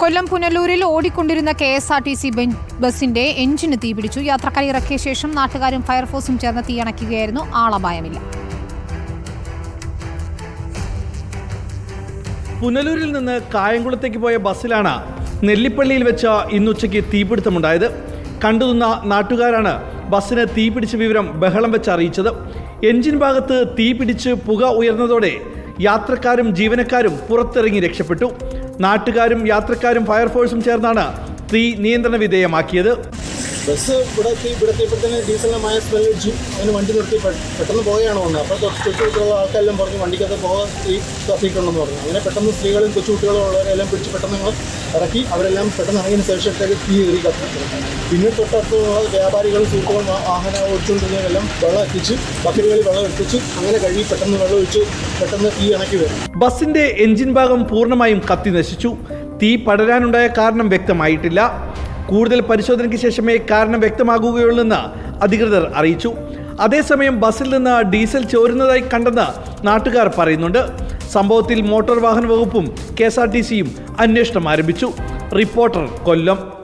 കൊല്ലം പുനലൂരിൽ ഓടിക്കൊണ്ടിരുന്ന K S R T C ബസിന്റെ എഞ്ചിന് തീപിടിച്ചു യാത്രക്കാരെ ഇറക്കിയ ശേഷം നാട്ടുകാരും ഫയർഫോഴ്സും ചേർന്ന് തീയണയ്ക്കുകയായിരുന്നു ആളപായമില്ല പുനലൂരിൽ നിന്ന് കായംകുളത്തേക്ക് പോയ ബസ്സിലാണ് നെല്ലിപ്പള്ളിയിൽ വെച്ച് ഇന്നുച്ചയ്ക്ക് തീപിടുത്തമുണ്ടായത് കണ്ടുനിന്ന നാട്ടുകാരാണ് ബസ്സിന് തീപിടിച്ച വിവരം ബഹളം വെച്ച് അറിയിച്ചത് എഞ്ചിൻ ഭാഗത്ത് തീ പിടിച്ച് പുക ഉയർന്നതോടെ യാത്രക്കാരും ജീവനക്കാരും പുറത്തിറങ്ങി രക്ഷപ്പെട്ടു നാട്ടുകാരും യാത്രക്കാരും ഫയർഫോഴ്സും ചേർന്നാണ് തീ നിയന്ത്രണ വിധേയമാക്കിയത് ബസ് ഇവിടെ എത്തി ഇവിടെ എത്തിയപ്പോഴത്തേന് ഡീസലിന് മായ സ്മെൽ അടിച്ചു അതിന് വണ്ടി നിർത്തി പെ- പെട്ടെന്ന് പോവുകയാണ് വന്നത് അപ്പോൾ കൊച്ചുകുട്ടികളുള്ള ആൾക്കാരെല്ലാം പറഞ്ഞു വണ്ടിക്കകത്ത് പോകാൻ തീ കത്തിയിട്ടുണ്ടെന്ന് പറഞ്ഞു അങ്ങനെ പെട്ടെന്ന് സ്ത്രീകളും കൊച്ചുകുട്ടികളും ഉള്ളവരെല്ലാം പിടിച്ച് പെട്ടെന്ന് ഞങ്ങൾ ഇറക്കി അവരെല്ലാം പെട്ടെന്ന് ഇറങ്ങിയതിന് ശേഷത്തേക്ക് തീ കയറി കത്തി പിന്നെ തൊട്ടടുത്തുള്ള വ്യാപാരികളും സുഹൃത്തുക്കളും വാ- വാഹനം ഓടിച്ചുകൊണ്ടിരുന്നവരെല്ലാം വെള്ളം എത്തിച്ച് ബക്കറ്റുകളിൽ വെള്ളം എത്തിച്ച് അങ്ങനെ കഴുകി പെട്ടെന്ന് വെള്ളം ഒഴിച്ച് പെട്ടെന്ന് തീ ഇണക്കി വരും ബസിന്റെ എഞ്ചിൻ ഭാഗം പൂർണ്ണമായും കത്തി നശിച്ചു തീ പടരാനുണ്ടായ കാരണം വ്യക്തമായിട്ടില്ല കൂടുതൽ പരിശോധനയ്ക്ക് ശേഷമേ കാരണം വ്യക്തമാകുകയുള്ളൂന്ന് അധികൃതർ അറിയിച്ചു അതേസമയം ബസ്സിൽ നിന്ന് ഡീസൽ ചോരുന്നതായി കണ്ടെന്ന് നാട്ടുകാർ പറയുന്നുണ്ട് സംഭവത്തിൽ മോട്ടോർ വാഹന വകുപ്പും കെ എസ് ആർ ടി സിയും അന്വേഷണം ആരംഭിച്ചു റിപ്പോർട്ടർ കൊല്ലം